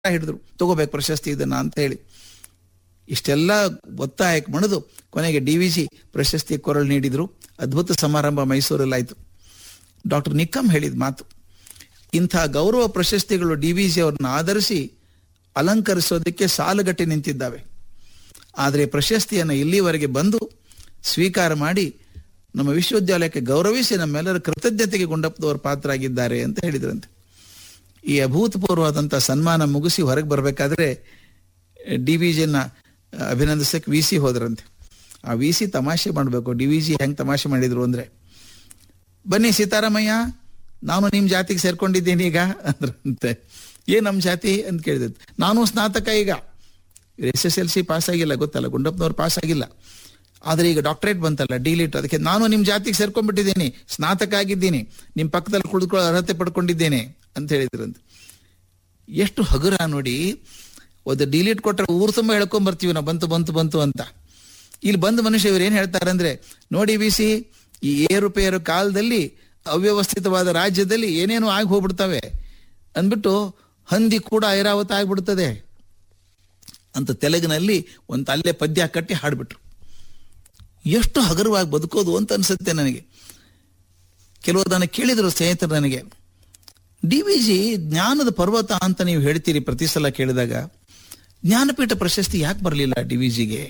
ಹಿಡಿದ್ರು ತಗೋಬೇಕು ಪ್ರಶಸ್ತಿ ಇದನ್ನ ಅಂತ ಹೇಳಿ ಇಷ್ಟೆಲ್ಲ ಒತ್ತಾಯಕ್ಕೆ ಮಣಿದು ಕೊನೆಗೆ ಡಿ ವಿ ಜಿ ಪ್ರಶಸ್ತಿ ಕೊರಳು ನೀಡಿದ್ರು ಅದ್ಭುತ ಸಮಾರಂಭ ಮೈಸೂರಲ್ಲಿ ಆಯ್ತು ಡಾಕ್ಟರ್ ನಿಕ್ಕಮ್ ಹೇಳಿದ ಮಾತು ಇಂಥ ಗೌರವ ಪ್ರಶಸ್ತಿಗಳು ಡಿ ವಿ ಜಿ ಅವ್ರನ್ನ ಆಧರಿಸಿ ಅಲಂಕರಿಸೋದಕ್ಕೆ ಸಾಲುಗಟ್ಟಿ ನಿಂತಿದ್ದಾವೆ ಆದರೆ ಪ್ರಶಸ್ತಿಯನ್ನು ಇಲ್ಲಿವರೆಗೆ ಬಂದು ಸ್ವೀಕಾರ ಮಾಡಿ ನಮ್ಮ ವಿಶ್ವವಿದ್ಯಾಲಯಕ್ಕೆ ಗೌರವಿಸಿ ನಮ್ಮೆಲ್ಲರ ಕೃತಜ್ಞತೆಗೆ ಗುಂಡಪ್ಪದವರು ಪಾತ್ರ ಆಗಿದ್ದಾರೆ ಅಂತ ಹೇಳಿದ್ರಂತೆ ಈ ಅಭೂತಪೂರ್ವವಾದಂಥ ಸನ್ಮಾನ ಮುಗಿಸಿ ಹೊರಗೆ ಬರಬೇಕಾದ್ರೆ ಡಿ ವಿ ಜಿನ ಅಭಿನಂದಿಸಕ್ಕೆ ವಿ ಸಿ ಹೋದ್ರಂತೆ ಆ ವಿ ಸಿ ತಮಾಷೆ ಮಾಡಬೇಕು ಡಿ ವಿ ಜಿ ಹೆಂಗೆ ತಮಾಷೆ ಮಾಡಿದ್ರು ಅಂದರೆ ಬನ್ನಿ ಸೀತಾರಾಮಯ್ಯ ನಾನು ನಿಮ್ಮ ಜಾತಿಗೆ ಸೇರ್ಕೊಂಡಿದ್ದೀನಿ ಈಗ ಅಂದ್ರಂತೆ ಏನ್ ನಮ್ಮ ಜಾತಿ ಅಂತ ಕೇಳಿದೆ ನಾನು ಸ್ನಾತಕ ಈಗ S S L C pass ಆಗಿಲ್ಲ ಗೊತ್ತಲ್ಲ ಗುಂಡಪ್ಪನವ್ರು ಪಾಸ್ ಆಗಿಲ್ಲ ಆದರೆ ಈಗ ಡಾಕ್ಟರೇಟ್ ಬಂತಲ್ಲ ಡಿಲಿಟ್ ಅದಕ್ಕೆ ನಾನು ನಿಮ್ಮ ಜಾತಿಗೆ ಸೇರ್ಕೊಂಡ್ಬಿಟ್ಟಿದ್ದೀನಿ ಸ್ನಾತಕ ಆಗಿದ್ದೀನಿ ನಿಮ್ಮ ಪಕ್ಕದಲ್ಲಿ ಕುಳಿತುಕೊಳ್ಳೋ ಅರ್ಹತೆ ಪಡ್ಕೊಂಡಿದ್ದೇನೆ ಅಂತ ಹೇಳಿದ್ರಂತೆ ಎಷ್ಟು ಹಗುರ ನೋಡಿ ಒಂದು ಡಿಲೀಟ್ ಕೊಟ್ಟರೆ ಊರು ತುಂಬ ಹೇಳ್ಕೊಂಡ್ ಬರ್ತೀವಿ ನಾವು ಬಂತು ಬಂತು ಬಂತು ಅಂತ ಇಲ್ಲಿ ಬಂದ ಮನುಷ್ಯ ಇವ್ರು ಏನ್ ಹೇಳ್ತಾರೆ ಅಂದ್ರೆ ನೋಡಿ ಬಿಸಿ ಈ ಏರುಪೇರು ಕಾಲದಲ್ಲಿ ಅವ್ಯವಸ್ಥಿತವಾದ ರಾಜ್ಯದಲ್ಲಿ ಏನೇನೋ ಆಗಿ ಹೋಗ್ಬಿಡ್ತವೆ ಅಂದ್ಬಿಟ್ಟು ಹಂದಿ ಕೂಡ ಐರಾವತ ಆಗ್ಬಿಡ್ತದೆ ಅಂತ ತೆಲುಗಿನಲ್ಲಿ ಒಂದು ಅಲ್ಲೇ ಪದ್ಯ ಕಟ್ಟಿ ಹಾಡ್ಬಿಟ್ರು ಎಷ್ಟು ಹಗುರವಾಗಿ ಬದುಕೋದು ಅಂತ ಅನ್ಸುತ್ತೆ ನನಗೆ ಕೆಲವು ಅದನ್ನು ಕೇಳಿದ್ರು ಸ್ನೇಹಿತರು ನನಗೆ ಡಿ ವಿ ಜಿ ಜ್ಞಾನದ ಪರ್ವತ ಅಂತ ನೀವು ಹೇಳ್ತೀರಿ ಪ್ರತಿ ಸಲ ಕೇಳಿದಾಗ ಜ್ಞಾನಪೀಠ ಪ್ರಶಸ್ತಿ ಯಾಕೆ ಬರಲಿಲ್ಲ ಡಿ ವಿ ಜಿಗೆ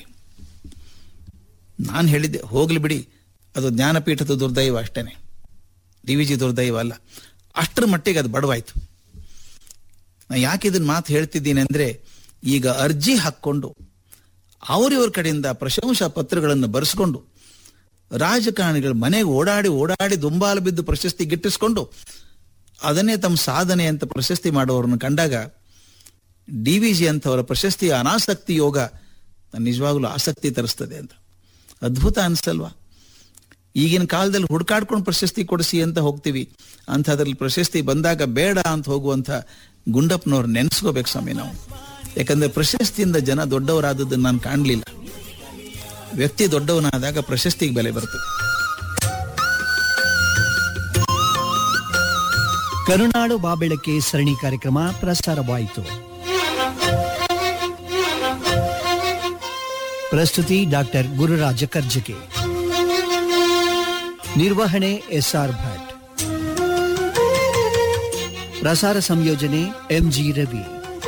ನಾನು ಹೇಳಿದ್ದೆ ಹೋಗ್ಲಿ ಬಿಡಿ ಅದು ಜ್ಞಾನಪೀಠದ ದುರ್ದೈವ ಅಷ್ಟೇನೆ ಡಿ ವಿ ಜಿ ದುರ್ದೈವ ಅಲ್ಲ ಅಷ್ಟರ ಮಟ್ಟಿಗೆ ಅದು ಬಡವಾಯ್ತು ನಾ ಯಾಕೆ ಇದನ್ನ ಮಾತು ಹೇಳ್ತಿದ್ದೀನಿ ಅಂದ್ರೆ ಈಗ ಅರ್ಜಿ ಹಾಕ್ಕೊಂಡು ಅವರಿವ್ರ ಕಡೆಯಿಂದ ಪ್ರಶಂಸಾ ಪತ್ರಗಳನ್ನು ಬರೆಸ್ಕೊಂಡು ರಾಜಕಾರಣಿಗಳ ಮನೆಗೆ ಓಡಾಡಿ ಓಡಾಡಿ ದುಂಬಾಲು ಬಿದ್ದು ಪ್ರಶಸ್ತಿ ಗಿಟ್ಟಿಸ್ಕೊಂಡು ಅದನ್ನೇ ತಮ್ಮ ಸಾಧನೆ ಅಂತ ಪ್ರಶಸ್ತಿ ಮಾಡುವವ್ರನ್ನ ಕಂಡಾಗ ಡಿ ವಿ ಜಿ ಅಂತವರ ಪ್ರಶಸ್ತಿಯ ಅನಾಸಕ್ತಿ ಯೋಗ ನಿಜವಾಗ್ಲೂ ಆಸಕ್ತಿ ತರಿಸ್ತದೆ ಅಂತ ಅದ್ಭುತ ಅನ್ಸಲ್ವಾ ಈಗಿನ ಕಾಲದಲ್ಲಿ ಹುಡ್ಕಾಡ್ಕೊಂಡು ಪ್ರಶಸ್ತಿ ಕೊಡಿಸಿ ಅಂತ ಹೋಗ್ತೀವಿ ಅಂಥದ್ರಲ್ಲಿ ಪ್ರಶಸ್ತಿ ಬಂದಾಗ ಬೇಡ ಅಂತ ಹೋಗುವಂಥ ಗುಂಡಪ್ಪನವ್ರು ನೆನೆಸ್ಕೋಬೇಕು ಸ್ವಾಮಿ ನಾವು ಯಾಕಂದ್ರೆ ಪ್ರಶಸ್ತಿಯಿಂದ ಜನ ದೊಡ್ಡವರಾದದ್ದನ್ನು ನಾನು ಕಾಣಲಿಲ್ಲ ವ್ಯಕ್ತಿ ದೊಡ್ಡವನಾದಾಗ ಪ್ರಶಸ್ತಿಗೆ ಬೆಲೆ ಬರ್ತದೆ ಕರುನಾಡು ಬಾಬೆಳಕೆ ಸರಣಿ ಕಾರ್ಯಕ್ರಮ ಪ್ರಸಾರವಾಯಿತು ಪ್ರಸ್ತುತಿ ಡಾಕ್ಟರ್ ಗುರುರಾಜ ಕರ್ಜಗೆ ನಿರ್ವಹಣೆ ಎಸ್ಆರ್ ಭಟ್ ಪ್ರಸಾರ ಸಂಯೋಜನೆ ಎಂಜಿ ರವಿ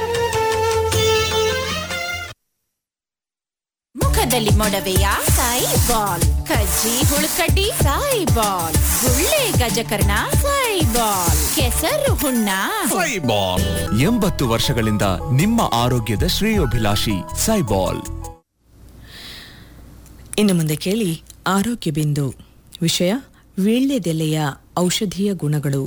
ಮುಖದಲ್ಲಿ ಮೊಡವೆಯ ಸಾಯಿ ಬಾಲ್ ಕಜ್ಜಿ ಹುಳುಕಡ್ಡಿ ಸಾಯಿ ಬಾಲ್ ಗುಳ್ಳೆ ಗಜಕರ್ಣ ಸಾಯಿ ಬಾಲ್ ಕೆಸರು ಹುಣ್ಣ ಸೈಬಾಲ್ ಎಂಬತ್ತು ವರ್ಷಗಳಿಂದ ನಿಮ್ಮ ಆರೋಗ್ಯದ ಶ್ರೇಯೋಭಿಲಾಷಿ ಸೈಬಾಲ್ ಇನ್ನು ಮುಂದೆ ಕೇಳಿ ಆರೋಗ್ಯ ಬಿಂದು ವಿಷಯ ವೀಳ್ಯದೆಲೆಯ ಔಷಧೀಯ ಗುಣಗಳು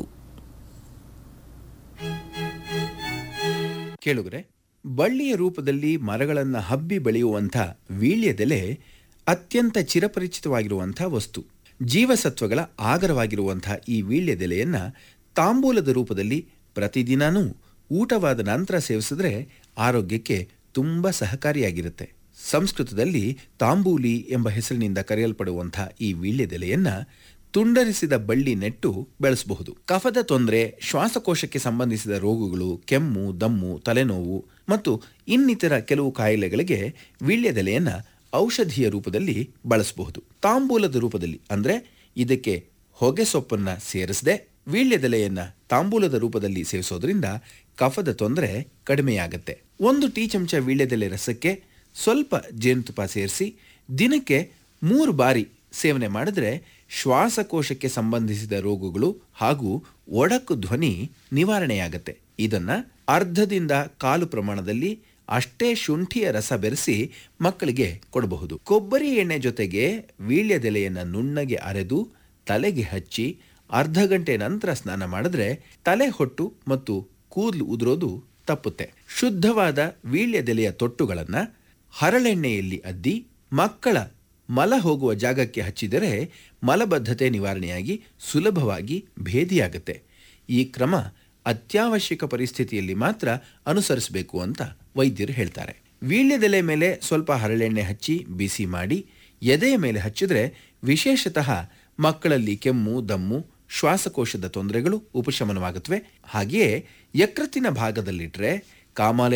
ಕೇಳುಗರೆ ಬಳ್ಳಿಯ ರೂಪದಲ್ಲಿ ಮರಗಳನ್ನು ಹಬ್ಬಿ ಬೆಳೆಯುವಂಥ ವೀಳ್ಯದೆಲೆ ಅತ್ಯಂತ ಚಿರಪರಿಚಿತವಾಗಿರುವಂಥ ವಸ್ತು ಜೀವಸತ್ವಗಳ ಆಗರವಾಗಿರುವಂಥ ಈ ವೀಳ್ಯದೆಲೆಯನ್ನು ತಾಂಬೂಲದ ರೂಪದಲ್ಲಿ ಪ್ರತಿದಿನನೂ ಊಟವಾದ ನಂತರ ಸೇವಿಸಿದ್ರೆ ಆರೋಗ್ಯಕ್ಕೆ ತುಂಬ ಸಹಕಾರಿಯಾಗಿರುತ್ತೆ ಸಂಸ್ಕೃತದಲ್ಲಿ ತಾಂಬೂಲಿ ಎಂಬ ಹೆಸರಿನಿಂದ ಕರೆಯಲ್ಪಡುವಂಥ ಈ ವೀಳ್ಯದೆಲೆಯನ್ನ ತುಂಡರಿಸಿದ ಬಳ್ಳಿ ನೆಟ್ಟು ಬೆಳೆಸಬಹುದು ಕಫದ ತೊಂದರೆ ಶ್ವಾಸಕೋಶಕ್ಕೆ ಸಂಬಂಧಿಸಿದ ರೋಗಗಳು ಕೆಮ್ಮು ದಮ್ಮು ತಲೆನೋವು ಮತ್ತು ಇನ್ನಿತರ ಕೆಲವು ಕಾಯಿಲೆಗಳಿಗೆ ವೀಳ್ಯದೆಲೆಯನ್ನ ಔಷಧಿಯ ರೂಪದಲ್ಲಿ ಬಳಸಬಹುದು ತಾಂಬೂಲದ ರೂಪದಲ್ಲಿ ಅಂದ್ರೆ ಇದಕ್ಕೆ ಹೊಗೆ ಸೊಪ್ಪನ್ನ ಸೇರಿಸದೆ ವೀಳ್ಯದೆಲೆಯನ್ನ ತಾಂಬೂಲದ ರೂಪದಲ್ಲಿ ಸೇವಿಸೋದ್ರಿಂದ ಕಫದ ತೊಂದರೆ ಕಡಿಮೆಯಾಗತ್ತೆ ಒಂದು ಟೀ ಚಮಚ ವೀಳ್ಯದೆಲೆ ರಸಕ್ಕೆ ಸ್ವಲ್ಪ ಜೇನುತುಪ್ಪ ಸೇರಿಸಿ ದಿನಕ್ಕೆ ಮೂರು ಬಾರಿ ಸೇವನೆ ಮಾಡಿದ್ರೆ ಶ್ವಾಸಕೋಶಕ್ಕೆ ಸಂಬಂಧಿಸಿದ ರೋಗಗಳು ಹಾಗೂ ಒಡಕು ಧ್ವನಿ ನಿವಾರಣೆಯಾಗತ್ತೆ ಇದನ್ನ ಅರ್ಧದಿಂದ ಕಾಲು ಪ್ರಮಾಣದಲ್ಲಿ ಅಷ್ಟೇ ಶುಂಠಿಯ ರಸ ಬೆರೆಸಿ ಮಕ್ಕಳಿಗೆ ಕೊಡಬಹುದು ಕೊಬ್ಬರಿ ಎಣ್ಣೆ ಜೊತೆಗೆ ವೀಳ್ಯದೆಲೆಯನ್ನು ನುಣ್ಣಗೆ ಅರೆದು ತಲೆಗೆ ಹಚ್ಚಿ ಅರ್ಧ ಗಂಟೆ ನಂತರ ಸ್ನಾನ ಮಾಡಿದ್ರೆ ತಲೆ ಹೊಟ್ಟು ಮತ್ತು ಕೂದಲು ಉದುರೋದು ತಪ್ಪುತ್ತೆ ಶುದ್ಧವಾದ ವೀಳ್ಯದೆಲೆಯ ತೊಟ್ಟುಗಳನ್ನು ಹರಳೆಣ್ಣೆಯಲ್ಲಿ ಅದ್ದಿ ಮಕ್ಕಳ ಮಲ ಹೋಗುವ ಜಾಗಕ್ಕೆ ಹಚ್ಚಿದರೆ ಮಲಬದ್ಧತೆ ನಿವಾರಣೆಯಾಗಿ ಸುಲಭವಾಗಿ ಭೇದಿಯಾಗುತ್ತೆ ಈ ಕ್ರಮ ಅತ್ಯವಶ್ಯಕ ಪರಿಸ್ಥಿತಿಯಲ್ಲಿ ಮಾತ್ರ ಅನುಸರಿಸಬೇಕು ಅಂತ ವೈದ್ಯರು ಹೇಳ್ತಾರೆ ವೀಳ್ಯದೆಲೆ ಮೇಲೆ ಸ್ವಲ್ಪ ಹರಳೆಣ್ಣೆ ಹಚ್ಚಿ ಬಿಸಿ ಮಾಡಿ ಎದೆಯ ಮೇಲೆ ಹಚ್ಚಿದ್ರೆ ವಿಶೇಷತಃ ಮಕ್ಕಳಲ್ಲಿ ಕೆಮ್ಮು ದಮ್ಮು ಶ್ವಾಸಕೋಶದ ತೊಂದರೆಗಳು ಉಪಶಮನವಾಗುತ್ತವೆ ಹಾಗೆಯೇ ಯಕೃತ್ತಿನ ಭಾಗದಲ್ಲಿಟ್ಟರೆ ಕಾಮಾಲೆ